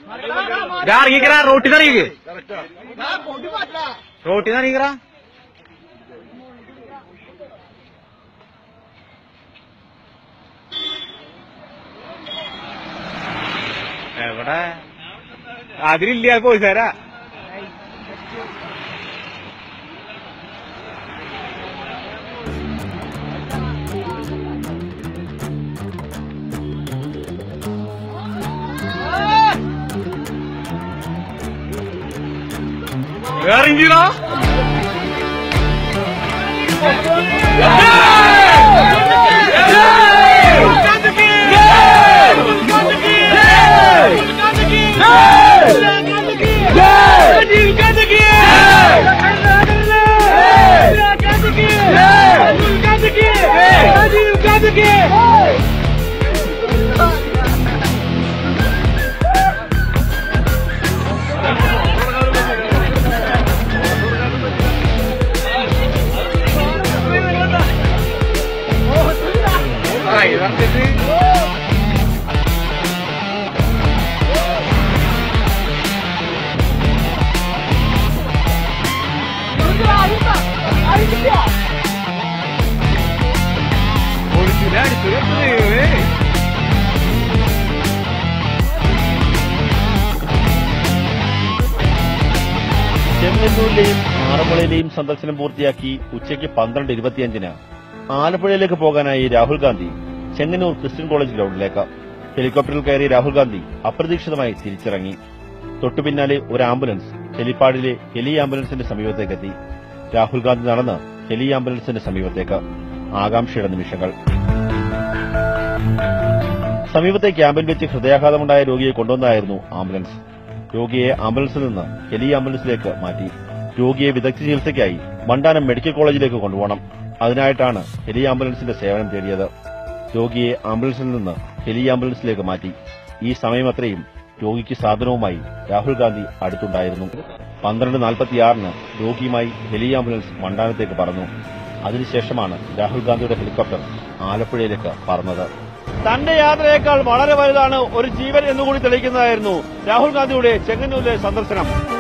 ഇതാ ഇറങ്ങിക്കടാ റോട്ടിൽ നിന്ന് ഇറങ്ങിക്ക് റോട്ടിൽ നിന്ന് ഇറങ്ങിക്കടാ എവിടെ അതിലില്ല പോയിസാരാ ഇറങ്ങിടാ ചെങ്ങന്നൂരിലെയും ആറന്മുളയിലെയും സന്ദർശനം പൂർത്തിയാക്കി ഉച്ചയ്ക്ക് പന്ത്രണ്ട് ഇരുപത്തിയഞ്ചിന് ആലപ്പുഴയിലേക്ക് പോകാനായി രാഹുൽ ഗാന്ധി ചെങ്ങന്നൂർ ക്രിസ്ത്യൻ കോളേജ് ഗ്രൌണ്ടിലേക്ക് ഹെലികോപ്റ്ററിൽ കയറിയ രാഹുൽ ഗാന്ധി അപ്രതീക്ഷിതമായി തിരിച്ചിറങ്ങി തൊട്ടുപിന്നാലെ ഒരു ആംബുലൻസ് ഹെലിപ്പാഡിലെ ഹെലി ആംബുലൻസിന്റെ സമീപത്തേക്കെത്തി രാഹുൽ ഗാന്ധി നടന്ന് ഹെലി ആംബുലൻസിന്റെ സമീപത്തേക്ക് ആകാംക്ഷയുടെ നിമിഷങ്ങൾ സമീപത്തെ ക്യാമ്പിൽ വെച്ച് ഹൃദയാഘാതമുണ്ടായ രോഗിയെ കൊണ്ടുവന്നായിരുന്നു ആംബുലൻസ് രോഗിയെ ആംബുലൻസിൽ നിന്ന് ഹെലി ആംബുലൻസിലേക്ക് മാറ്റി രോഗിയെ വിദഗ്ധ ചികിത്സയ്ക്കായി മണ്ടാനം മെഡിക്കൽ കോളേജിലേക്ക് കൊണ്ടുപോകണം അതിനായിട്ടാണ് ഹെലി ആംബുലൻസിന്റെ സേവനം തേടിയത് രോഗിയെ ആംബുലൻസിൽ നിന്ന് ഹെലി ആംബുലൻസിലേക്ക് മാറ്റി ഈ സമയമത്രയും രോഗിക്ക് സാധനവുമായി രാഹുൽ ഗാന്ധി അടുത്തുണ്ടായിരുന്നു പന്ത്രണ്ട് നാൽപ്പത്തിയാറിന് രോഗിയുമായി ഹെലി ആംബുലൻസ് മണ്ടാനത്തേക്ക് പറന്നു അതിനുശേഷമാണ് രാഹുൽ ഗാന്ധിയുടെ ഹെലികോപ്റ്റർ ആലപ്പുഴയിലേക്ക് പറന്നത് തന്റെ യാത്രയേക്കാൾ വളരെ വലുതാണ് ഒരു ജീവൻ എന്നുകൂടി തെളിയിക്കുന്നതായിരുന്നു രാഹുൽ ഗാന്ധിയുടെ ചെങ്ങന്നൂരിലെ സന്ദർശനം